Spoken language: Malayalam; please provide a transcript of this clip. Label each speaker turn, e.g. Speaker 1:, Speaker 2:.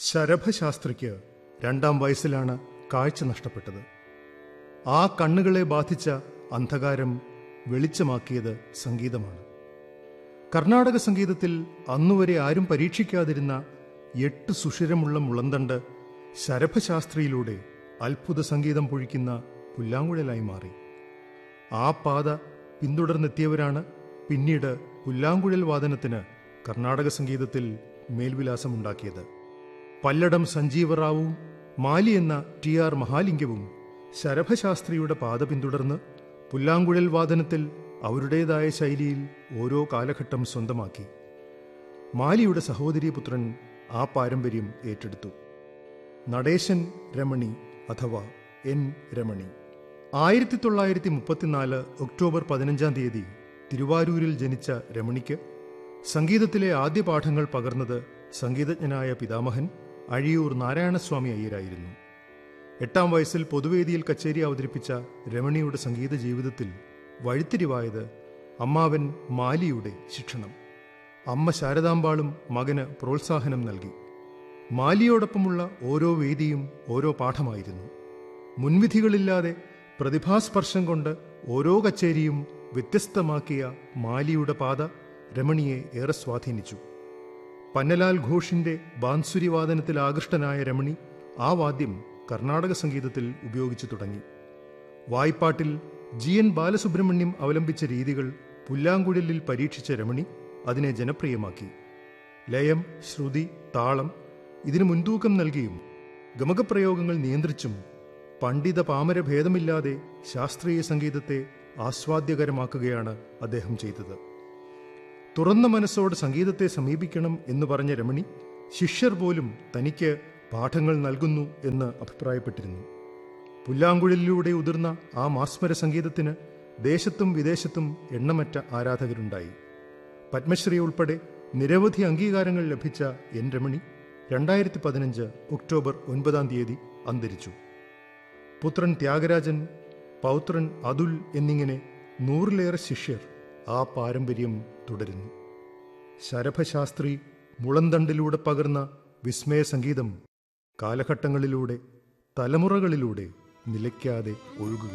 Speaker 1: ശരഭശാസ്ത്രിക്ക് രണ്ടാം വയസ്സിലാണ് കാഴ്ച നഷ്ടപ്പെട്ടത് ആ കണ്ണുകളെ ബാധിച്ച അന്ധകാരം വെളിച്ചമാക്കിയത് സംഗീതമാണ് കർണാടക സംഗീതത്തിൽ അന്നുവരെ ആരും പരീക്ഷിക്കാതിരുന്ന എട്ട് സുഷിരമുള്ള മുളന്തണ്ട് ശരഭശാസ്ത്രിയിലൂടെ അത്ഭുത സംഗീതം പൊഴിക്കുന്ന പുല്ലാങ്കുഴലായി മാറി ആ പാത പിന്തുടർന്നെത്തിയവരാണ് പിന്നീട് പുല്ലാങ്കുഴൽ വാദനത്തിന് കർണാടക സംഗീതത്തിൽ മേൽവിലാസമുണ്ടാക്കിയത് പല്ലടം സഞ്ജീവറാവുവും മാലി എന്ന ടി ആർ മഹാലിംഗവും ശരഭശാസ്ത്രിയുടെ പാത പിന്തുടർന്ന് പുല്ലാങ്കുഴൽ വാദനത്തിൽ അവരുടേതായ ശൈലിയിൽ ഓരോ കാലഘട്ടം സ്വന്തമാക്കി മാലിയുടെ സഹോദരീപുത്രൻ ആ പാരമ്പര്യം ഏറ്റെടുത്തു നടേശൻ രമണി അഥവാ എൻ രമണി ആയിരത്തി തൊള്ളായിരത്തി മുപ്പത്തിനാല് ഒക്ടോബർ പതിനഞ്ചാം തീയതി തിരുവാരൂരിൽ ജനിച്ച രമണിക്ക് സംഗീതത്തിലെ ആദ്യ പാഠങ്ങൾ പകർന്നത് സംഗീതജ്ഞനായ പിതാമഹൻ അഴിയൂർ നാരായണസ്വാമി അയ്യരായിരുന്നു എട്ടാം വയസ്സിൽ പൊതുവേദിയിൽ കച്ചേരി അവതരിപ്പിച്ച രമണിയുടെ സംഗീത ജീവിതത്തിൽ വഴിത്തിരിവായത് അമ്മാവൻ മാലിയുടെ ശിക്ഷണം അമ്മ ശാരദാമ്പാളും മകന് പ്രോത്സാഹനം നൽകി മാലിയോടൊപ്പമുള്ള ഓരോ വേദിയും ഓരോ പാഠമായിരുന്നു മുൻവിധികളില്ലാതെ പ്രതിഭാസ്പർശം കൊണ്ട് ഓരോ കച്ചേരിയും വ്യത്യസ്തമാക്കിയ മാലിയുടെ പാത രമണിയെ ഏറെ സ്വാധീനിച്ചു പന്നലാൽ ഘോഷിന്റെ ബാൻസുരി വാദനത്തിൽ ആകൃഷ്ടനായ രമണി ആ വാദ്യം കർണാടക സംഗീതത്തിൽ ഉപയോഗിച്ചു തുടങ്ങി വായ്പാട്ടിൽ ജി എൻ ബാലസുബ്രഹ്മണ്യം അവലംബിച്ച രീതികൾ പുല്ലാങ്കുഴലിൽ പരീക്ഷിച്ച രമണി അതിനെ ജനപ്രിയമാക്കി ലയം ശ്രുതി താളം ഇതിന് മുൻതൂക്കം നൽകിയും ഗമകപ്രയോഗങ്ങൾ നിയന്ത്രിച്ചും പണ്ഡിത പാമര ഭേദമില്ലാതെ ശാസ്ത്രീയ സംഗീതത്തെ ആസ്വാദ്യകരമാക്കുകയാണ് അദ്ദേഹം ചെയ്തത് തുറന്ന മനസ്സോടെ സംഗീതത്തെ സമീപിക്കണം എന്ന് പറഞ്ഞ രമണി ശിഷ്യർ പോലും തനിക്ക് പാഠങ്ങൾ നൽകുന്നു എന്ന് അഭിപ്രായപ്പെട്ടിരുന്നു പുല്ലാങ്കുഴലിലൂടെ ഉതിർന്ന ആ മാസ്മര സംഗീതത്തിന് ദേശത്തും വിദേശത്തും എണ്ണമറ്റ ആരാധകരുണ്ടായി പത്മശ്രീ ഉൾപ്പെടെ നിരവധി അംഗീകാരങ്ങൾ ലഭിച്ച എൻ രമണി രണ്ടായിരത്തി പതിനഞ്ച് ഒക്ടോബർ ഒൻപതാം തീയതി അന്തരിച്ചു പുത്രൻ ത്യാഗരാജൻ പൗത്രൻ അതുൽ എന്നിങ്ങനെ നൂറിലേറെ ശിഷ്യർ ആ പാരമ്പര്യം തുടരുന്നു ശരഭശാസ്ത്രി മുളന്തണ്ടിലൂടെ പകർന്ന വിസ്മയ സംഗീതം കാലഘട്ടങ്ങളിലൂടെ തലമുറകളിലൂടെ നിലയ്ക്കാതെ ഒഴുകുക